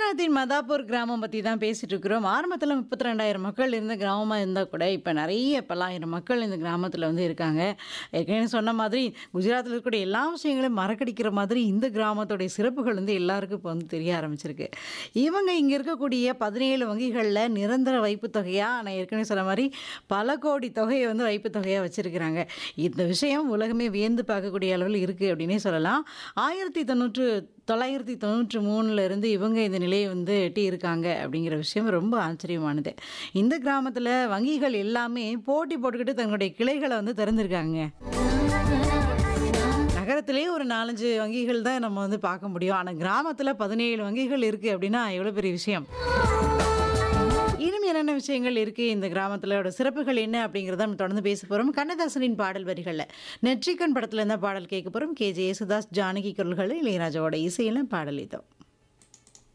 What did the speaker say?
குஜராத்தின் மதாப்பூர் கிராமம் பத்தி தான் பேசிட்டு இருக்கிறோம். ஆரம்பத்துல 32,000 மக்கள் இருந்த கிராமமா இருந்தா கூட, இப்ப நெறைய பல்லாயிரம் மக்கள் இந்த கிராமத்துல வந்து இருக்காங்க. ஏற்கனவே சொன்ன மாதிரி குஜராத்ல இருக்கக்கூடிய எல்லா விஷயங்களையும் மறக்கடிக்கிற மாதிரி இந்த கிராமத்தோடைய சிறப்புகள் வந்து எல்லாருக்கும் இப்போ வந்து தெரிய ஆரம்பிச்சிருக்கு. இவங்க இங்க இருக்கக்கூடிய 17 வங்கிகள்ல நிரந்தர வைப்பு தொகையா, நான் ஏற்கனவே சொன்ன மாரி பல கோடி தொகைய வந்து வைப்பு தொகையா வச்சிருக்கிறாங்க. இந்த விஷயம் உலகமே வியந்து பார்க்கக்கூடிய அளவில் இருக்கு அப்படின்னே சொல்லலாம். 1900 993ல இருந்து இவங்க இந்த நிலையை வந்து எட்டியிருக்காங்க அப்படிங்கிற விஷயம் ரொம்ப ஆச்சரியமானது. இந்த கிராமத்துல வங்கிகள் எல்லாமே போட்டி போட்டுக்கிட்டு தங்களுடைய கிளைகள வந்து திறந்திருக்காங்க. நகரத்திலேயே ஒரு 4, 5 வங்கிகள் தான் நம்ம வந்து பார்க்க முடியும். ஆனா கிராமத்துல 17 வங்கிகள் இருக்கு அப்படின்னா எவ்வளோ பெரிய விஷயம். இன்னும் என்னென்ன விஷயங்கள் இருக்கு இந்த கிராமத்திலோட சிறப்புகள் என்ன அப்படிங்கிறத நம்ம தொடர்ந்து பேச போறோம். கண்ணதாசனின் பாடல் வரிகள்ல. நெற்றிக்கண் படத்துல இருந்த பாடல் கேட்க போறோம். கே. ஜே. யேசுதாஸ், ஜானகி குரல்கள், இளையராஜாவோட இசையில பாடல் இதோ.